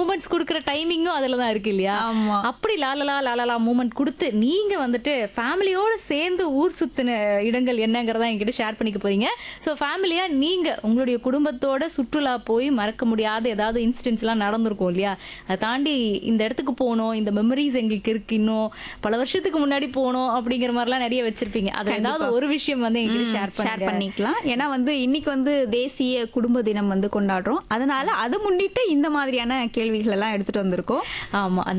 Moments கொடுக்குற டைமிங்கும் அதுல தான் இருக்கு இல்லையா ஆமா. அப்படி லாலலா லாலலா மூமெண்ட் கொடுத்து நீங்க வந்துட்டு ஃபேமிலியோட சேர்ந்து ஊர் சுத்தின இடங்கள் என்னங்கிறத என்கிட்ட ஷேர் பண்ணிக்க போறீங்க ஸோ ஃபேமிலியா நீங்க உங்களுடைய குடும்பத்தோட சுற்றுலா போய் மறக்க முடியாத ஏதாவது இன்சிடென்ட்ஸ்லாம் நடந்திருக்கும் இல்லையா அதை தாண்டி இந்த இடத்துக்கு போகணும் இந்த மெமரிஸ் எங்களுக்கு இருக்கு இன்னும் பல வருஷத்துக்கு முன்னாடி போகணும் அப்படிங்கிற மாதிரிலாம் நிறைய வச்சிருப்பீங்க அது ஏதாவது ஒரு விஷயம் வந்து என்கிட்ட ஷேர் ஷேர் பண்ணுங்க பண்ணிக்கலாம் ஏன்னா வந்து இன்னைக்கு வந்து தேசிய குடும்ப தினம் வந்து கொண்டாடுறோம் அதனால அதை முன்னிட்டு இந்த மாதிரியான கேள்விகள் எல்லாம் எடுத்துட்டு வந்திருக்கோம் ஆமா